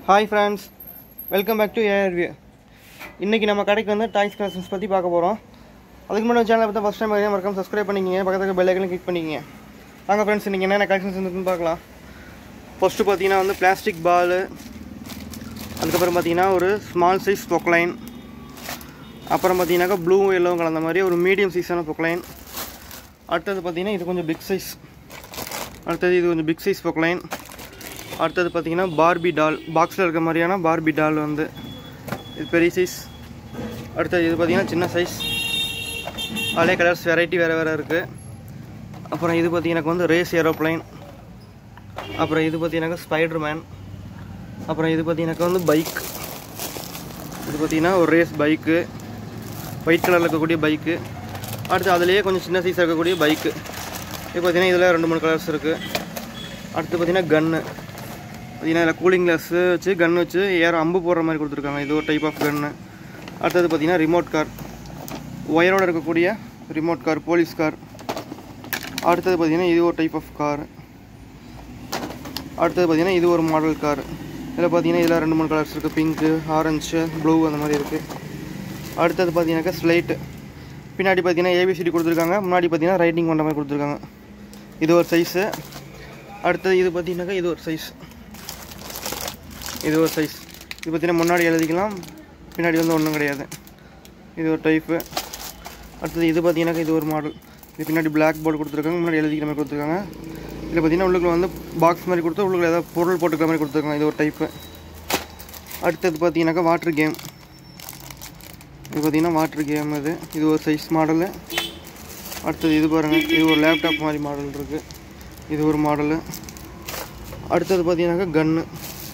hi friends welcome back to A R view இன்றைக்கி நம்ம கடைக்கு வந்து டாய்ஸ் கலெக்ஷன்ஸ் பற்றி பார்க்க போகிறோம் அதுக்கு முன்னாடி சேனலை பற்றி ஃபஸ்ட் டைம் பார்த்தீங்கன்னா மறக்காம சப்ஸ்கிரைப் பண்ணிக்கிங்க பக்கத்துக்கு பெல் ஐக்கனும் கிளிக் பண்ணிக்கிங்க வாங்க ஃப்ரெண்ட்ஸ் இன்றைக்கி என்னென்ன கலெக்ஷன்ஸ் இருக்குன்னு பார்க்கலாம் ஃபஸ்ட்டு பார்த்தீங்கன்னா வந்து பிளாஸ்டிக் பால் அதுக்கப்புறம் பார்த்தீங்கன்னா ஒரு ஸ்மால் சைஸ் பொக்லைன் அப்புறம் பார்த்தீங்கன்னாக்கா ப்ளூ எல்லோவும் கலந்த மாதிரி ஒரு மீடியம் சைஸான பொக்லைன் அடுத்தது பார்த்தீங்கன்னா இது கொஞ்சம் பிக் சைஸ் அடுத்தது இது கொஞ்சம் பிக் சைஸ் பொக்லைன் அடுத்தது பார்த்தீங்கன்னா பார்பி டால் பாக்ஸில் இருக்க மாதிரியான பார்பி டால் வந்து இது பெரிய சைஸ் அடுத்தது இது பார்த்தீங்கன்னா சின்ன சைஸ் அதிலே கலர்ஸ் வெரைட்டி வேறு வேறு இருக்குது அப்புறம் இது பார்த்தீங்கன்னா வந்து ரேஸ் ஏரோப்ளைன் அப்புறம் இது பார்த்தீங்கன்னாக்கா ஸ்பைடர் மேன் அப்புறம் இது பார்த்தீங்கன்னாக்கா வந்து பைக் இது பார்த்தீங்கன்னா ஒரு ரேஸ் பைக்கு ஒயிட் கலரில் இருக்கக்கூடிய பைக்கு அடுத்து அதுலேயே கொஞ்சம் சின்ன சைஸாக இருக்கக்கூடிய பைக்கு இது பார்த்தீங்கன்னா இதில் ரெண்டு மூணு கலர்ஸ் இருக்குது அடுத்து பார்த்தீங்கன்னா கன்னு பார்த்தீங்கன்னா இதில் கூலிங் கிளாஸ் வச்சு கன் வச்சு ஏற அம்பு போடுற மாதிரி கொடுத்துருக்காங்க இது ஒரு டைப் ஆஃப் கன்னு அடுத்தது பார்த்தீங்கன்னா ரிமோட் கார் ஒயரோடு இருக்கக்கூடிய ரிமோட் கார் போலீஸ் கார் அடுத்தது பார்த்தீங்கன்னா இது ஒரு டைப் ஆஃப் கார் அடுத்தது பார்த்தீங்கன்னா இது ஒரு மாடல் கார் இதில் பார்த்தீங்கன்னா இதில் ரெண்டு மூணு கலர்ஸ் இருக்குது பிங்க்கு ஆரஞ்சு ப்ளூ அந்த மாதிரி இருக்குது அடுத்தது பார்த்தீங்கன்னாக்கா ஸ்லைட்டு பின்னாடி பார்த்தீங்கன்னா ஏபிசிடி கொடுத்துருக்காங்க முன்னாடி பார்த்தீங்கன்னா ரைட்டிங் பண்ணுற மாதிரி கொடுத்துருக்காங்க இது ஒரு சைஸு அடுத்தது இது பார்த்தீங்கன்னாக்கா இது ஒரு சைஸ் இது ஒரு சைஸ் இது பார்த்தீங்கன்னா முன்னாடி எழுதிக்கலாம் பின்னாடி வந்து ஒன்றும் கிடையாது இது ஒரு டைப்பு அடுத்தது இது பார்த்தீங்கன்னாக்கா இது ஒரு மாடல் இது பின்னாடி பிளாக் போர்டு கொடுத்துருக்காங்க முன்னாடி எழுதிக்கிற மாதிரி கொடுத்துருக்காங்க இதில் பார்த்தீங்கன்னா உள்ளுக்குள்ள வந்து பாக்ஸ் மாதிரி கொடுத்து உள்ளுக்குள்ள ஏதாவது பொருள் போட்டுக்கிற மாதிரி கொடுத்துருக்காங்க இது ஒரு டைப்பு அடுத்தது பார்த்தீங்கன்னாக்கா வாட்டர் கேம் இது பார்த்தீங்கன்னா வாட்டர் கேம் இது இது ஒரு சைஸ் மாடலு அடுத்தது இது பாருங்கள் இது ஒரு லேப்டாப் மாதிரி மாடல் இருக்குது இது ஒரு மாடலு அடுத்தது பார்த்தீங்கன்னாக்கா கன்னு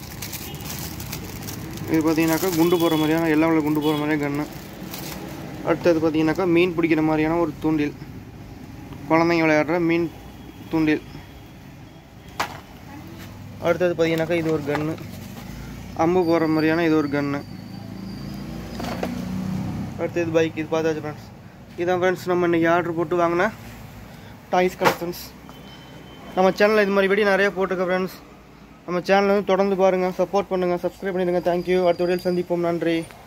இது பார்த்தீங்கன்னாக்கா குண்டு போகிற மாதிரியான எல்லா உள்ள குண்டு போகிற மாதிரியான கன்று அடுத்தது பார்த்தீங்கன்னாக்கா மீன் பிடிக்கிற மாதிரியான ஒரு தூண்டில் குழந்தைங்க விளையாடுற மீன் தூண்டில் அடுத்தது பார்த்தீங்கன்னாக்கா இது ஒரு கன்று அம்பு போகிற மாதிரியான இது ஒரு கன்று அடுத்தது பைக் இது பார்த்தாச்சு ஃப்ரெண்ட்ஸ் இதான் ஃப்ரெண்ட்ஸ் நம்ம இன்றைக்கி ஆர்டர் போட்டு வாங்கின டாய்ஸ் கலெக்ஷன்ஸ் நம்ம சேனலில் இது மாதிரி வீடியோ நிறைய போட்டிருக்க ஃப்ரெண்ட்ஸ் நம்ம சேனலை வந்து தொடர்ந்து பாருங்கள் சப்போர்ட் பண்ணுங்கள் சப்ஸ்கிரைப் பண்ணிடுங்க தேங்க்யூ அடுத்த வீடியோவில் சந்திப்போம் நன்றி